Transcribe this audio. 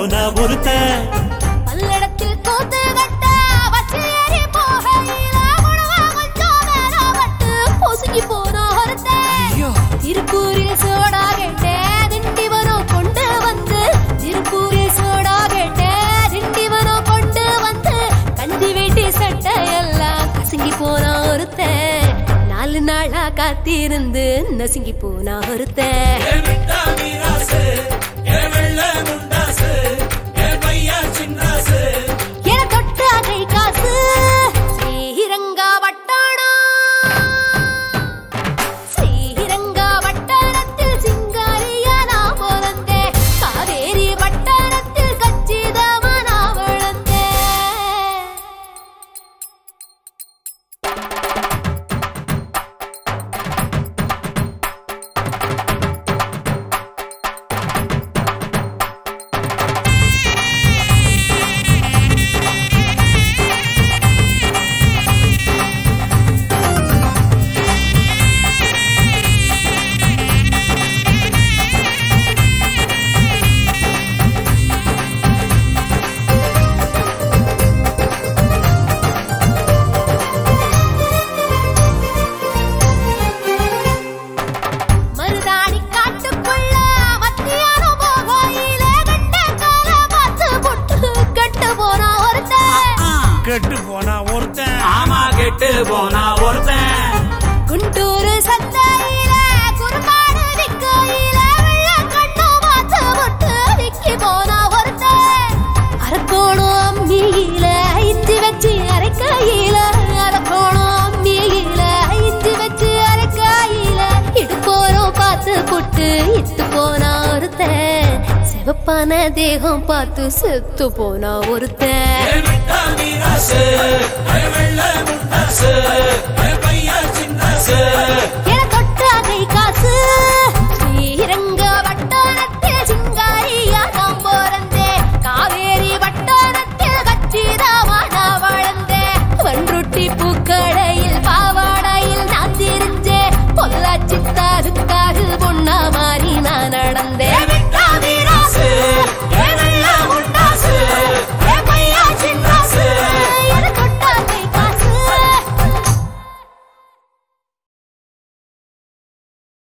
போன ஒருத்தன் பல்லடத்தில் கூத்து கட்ட வச்சு ஏறி போகையில உணவா கொஞ்சம் நேரம் பட்டு பொசுங்கி போன ஒருத்தன் திருப்பூரில் சோடா கேட்டேன் திண்டிவனம் கொண்டு வந்து திருப்பூரில் சோடா கேட்டேன் திண்டிவனம் கொண்டு வந்து கஞ்சி வேட்டி சட்டை எல்லாம் கசங்கி போனா ஒருத்தன் நாலு நாளா காத்திருந்து நசுங்கி போனா ஒருத்தன் என தொட்ட கை காசு ஸ்ரீரங்கா வட்டானம் ஸ்ரீரங்கா வட்டாரத்தில் சிங்காரியா நான் பிறந்தேன் காவேரி வட்டாரத்தில் கச்சிதமா நான் வளர்ந்தேன் மருதாணி காட்டுக்குள்ள மத்தியானம் போகையில கண்ட கால பார்த்து பொட்டு கட்டு போனா ஒருத்தன் கெட்டு போனா ஒருத்தன் ஆமா கெட்டு போனா ஒருத்தன் குண்டூரு சந்தையில குறுபாடு விக்கையில வெள்ள கண்ணு மாத்து பொட்டு விக்கி போனா ஒருத்தன் அரக்கோணம் அம்மியில இஞ்சி வச்சு அரைக்கையில அரக்கோணம் அம்மியில இஞ்சி வச்சு அரைக்கையில இடுப்போரம் பார்த்து பொட்டு இட்டு போனா ஒருத்தன் சிவப்பான தேகம் பார்த்து செத்து போனா ஒருத்தன் மீராசு வெள்ள முண்டாசு பையா சின்னாசு